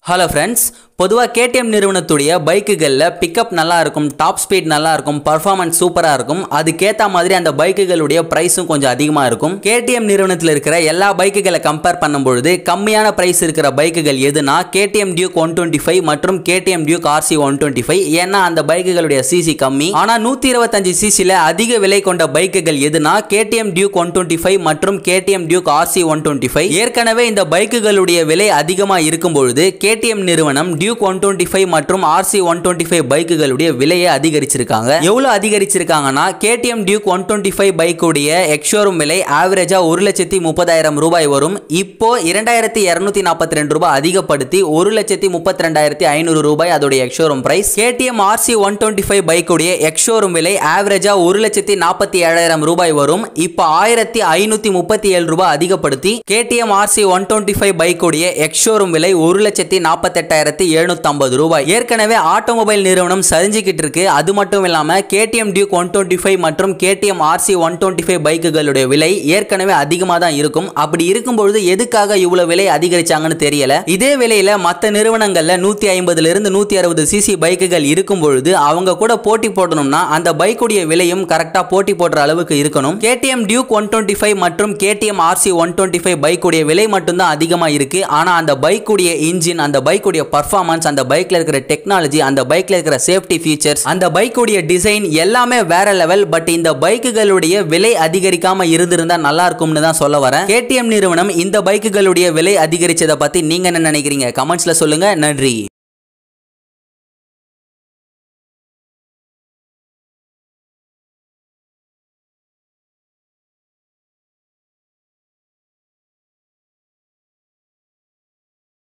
hello friends பொதுவாக KTM நிறுவனத்துடைய பைக்குகளில் பிக்கப் நல்லா இருக்கும் டாப் ஸ்பீட் நல்லா இருக்கும் பர்ஃபார்மன்ஸ் சூப்பராக இருக்கும் அதுக்கேற்ற மாதிரி அந்த பைக்குகளுடைய ப்ரைஸும் கொஞ்சம் அதிகமாக இருக்கும் கேடிஎம் நிறுவனத்தில் இருக்கிற எல்லா பைக்குகளை கம்பேர் பண்ணும்பொழுது கம்மியான ப்ரைஸ் இருக்கிற பைக்குகள் எதுனா KTM Duke one twenty five மற்றும் KTM Duke RC one twenty five ஏன்னா அந்த பைக்குகளுடைய சிசி கம்மி ஆனால் நூற்றி இருபத்தஞ்சு சிசியில் அதிக விலை கொண்ட பைக்குகள் எதுனா KTM Duke one twenty five மற்றும் KTM Duke RC one twenty five ஏற்கனவே இந்த பைக்குகளுடைய விலை அதிகமாக இருக்கும் பொழுது கேடிஎம் நிறுவனம் டியூக் ஒன் டுவெண்ட்டி ஃபைவ் மற்றும் ஆர்சி ஒன் டுவெண்ட்டி ஃபைவ் பைக்குகளுடைய விலையை அதிகரிச்சிருக்காங்க எவ்வளோ அதிகரிச்சிருக்காங்கன்னா KTM Duke one twenty five பைக்குடைய எக்ஷோரூம் விலை ஆவரேஜா ஒரு லட்சத்தி முப்பதாயிரம் ரூபாய் வரும் இப்போ இரண்டாயிரத்தி இரநூத்தி நாற்பத்தி ரெண்டு ரூபாய் அதிகப்படுத்தி ஒரு லட்சத்தி முப்பத்தி ரெண்டாயிரத்தி ஐநூறு ரூபாய் அதோடைய ex showroom price KTM RC one twenty five பைக்குடைய எக்ஷோரூம் விலை ஆவரேஜா ஒரு லட்சத்தி நாற்பத்தி ஏழாயிரம் ரூபாய் வரும் இப்போ ஆயிரத்தி ஐநூத்தி முப்பத்தி ஏழு ரூபாய் அதிகப்படுத்தி KTM RC one twenty five பைக்குடைய எக்ஷோரூம் விலை ஒரு லட்சத்தி நாற்பத்தெட்டாயிரத்தி எழுநூத்தி ஐம்பது ரூபாய் ஏற்கனவே ஆட்டோமொபைல் நிறுவனம் சரிஞ்சுக்கிட்டு இருக்கு அது மட்டும் இல்லாம KTM Duke one twenty five மற்றும் KTM RC one twenty five பைக்குகளுடைய விலை ஏற்கனவே அதிகமாக தான் இருக்கும் அப்படி இருக்கும்பொழுது எதுக்காக இவ்வளவு விலை அதிகரிச்சாங்கன்னு தெரியல இதே விலையில மற்ற நிறுவனங்கள்ல நூத்தி ஐம்பதுல இருந்து நூத்தி அறுபது சிசி பைக்குகள் இருக்கும் பொழுது அவங்க கூட போட்டி போடணும்னா அந்த பைக்குடைய விலையும் கரெக்டா போட்டி போடுற அளவுக்கு இருக்கணும் KTM Duke one twenty five மற்றும் KTM RC one twenty five பைக்குடைய விலை மட்டும்தான் அதிகமாக இருக்கு ஆனா அந்த பைக்குடைய இன்ஜின் அந்த பைக்குடைய பர்ஃபார்மன்ஸ் அந்த பைக்ல இருக்கிற டெக்னாலஜி அந்த பைக்ல இருக்கிற சேஃப்டி ஃபீச்சர்ஸ் அந்த பைக்குடைய டிசைன் எல்லாமே வேற லெவல் பட் இந்த பைக்குகளுடைய விலை அதிகரிக்காம இருந்திருந்தா நல்லா இருக்கும்னு தான் சொல்ல வரேன் கேடிஎம் நிறுவனம் இந்த பைக்குகளுடைய விலை அதிகரிச்சதை பத்தி நீங்க என்ன நினைக்கிறீங்க கமெண்ட்ஸ்ல சொல்லுங்க நன்றி